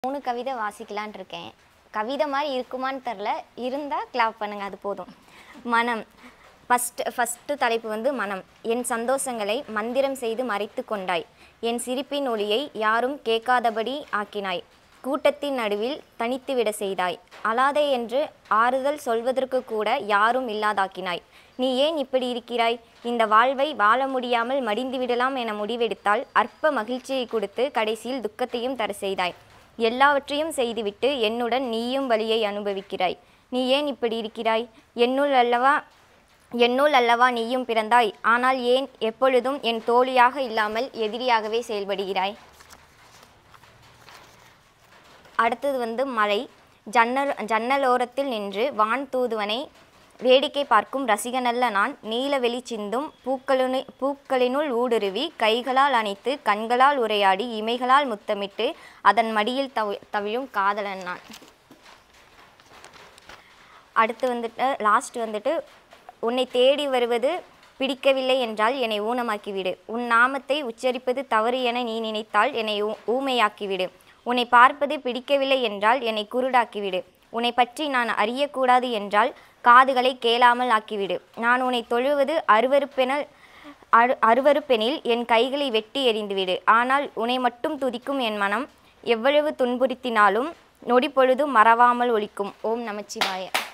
மூணு கவிதை வாசிக்கலான் இருக்கேன் கவிதை மாதிரி இருக்குமான்னு தெரில இருந்தால் கிளாப் பண்ணுங்க அது போதும் மனம் ஃபஸ்ட் ஃபஸ்ட்டு தலைப்பு வந்து மனம் என் சந்தோஷங்களை மந்திரம் செய்து மறைத்து கொண்டாய் என் சிரிப்பின் ஒளியை யாரும் கேட்காதபடி ஆக்கினாய் கூட்டத்தின் நடுவில் தனித்துவிட செய்தாய் அலாதே என்று ஆறுதல் சொல்வதற்கு கூட யாரும் இல்லாதாக்கினாய் நீ ஏன் இப்படி இருக்கிறாய் இந்த வாழ்வை வாழ முடியாமல் மடிந்து விடலாம் என முடிவெடுத்தால் அற்ப மகிழ்ச்சியை கொடுத்து கடைசியில் துக்கத்தையும் தர செய்தாய் எல்லாவற்றையும் செய்துவிட்டு என்னுடன் நீயும் வலியை அனுபவிக்கிறாய் நீ ஏன் இப்படி இருக்கிறாய் என்னுள் அல்லவா என்னுள் அல்லவா நீயும் பிறந்தாய் ஆனால் ஏன் எப்பொழுதும் என் தோழியாக இல்லாமல் எதிரியாகவே செயல்படுகிறாய் அடுத்தது வந்து மழை ஜன்னல் ஜன்னலோரத்தில் நின்று வான் தூதுவனை வேடிக்கை பார்க்கும் ரசிகனல்ல நான் நீலவெளி சிந்தும் பூக்களினு பூக்களினுள் ஊடுருவி கைகளால் அணைத்து கண்களால் உரையாடி இமைகளால் முத்தமிட்டு அதன் மடியில் தவி தவிழும் காதலன் நான் அடுத்து வந்துட்டு லாஸ்ட் வந்துட்டு உன்னை தேடி வருவது பிடிக்கவில்லை என்றால் என்னை ஊனமாக்கிவிடு உன் நாமத்தை உச்சரிப்பது தவறு என நீ நினைத்தால் என்னை ஊ ஊமையாக்கிவிடு உன்னை பார்ப்பது பிடிக்கவில்லை என்றால் என்னை குருடாக்கிவிடு உன்னை பற்றி நான் அறியக்கூடாது என்றால் காதுகளை கேளாமல் ஆக்கிவிடு நான் உன்னை தொழுவது அருவருப்பென அரு அருவருப்பெனில் என் கைகளை வெட்டி எறிந்துவிடு ஆனால் உன்னை மட்டும் துதிக்கும் என் மனம் எவ்வளவு துன்புறுத்தினாலும் நொடி பொழுதும் மறவாமல் ஒலிக்கும் ஓம் நமச்சிவாய